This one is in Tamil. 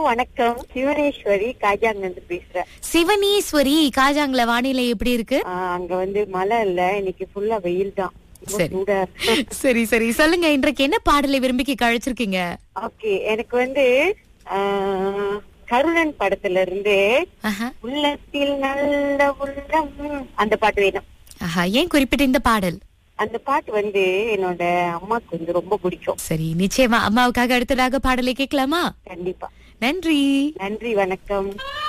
வணக்கம் சிவனேஸ்வரி காஜாங்கிருந்து பேசுறேன் சிவனீஸ்வரி காஜாங்கள வானிலை எப்படி இருக்கு ஆ, அங்க வந்து மழை இல்ல இன்னைக்கு ஃபுல்லா வெயில் தான் ரொம்ப சரி. சூடா சரி சரி சொல்லுங்க இன்றைக்கு என்ன பாடலை விரும்பி கழிச்சிருக்கீங்க ஓகே எனக்கு வந்து ஆ, கருணன் படத்துல இருந்து ஆஹா. உள்ளத்தில் நல்ல உள்ளம் அந்த பாட்டு வேணும் ஆஹா ஏன் குறிப்பிட்ட இந்த பாடல் அந்த பாட்டு வந்து என்னோட அம்மாக்கு வந்து ரொம்ப பிடிக்கும் சரி நிச்சயமா அம்மாவுக்காக அடுத்ததாக பாடலை கேட்கலாமா கண்டிப்பா நன்றி நன்றி வணக்கம்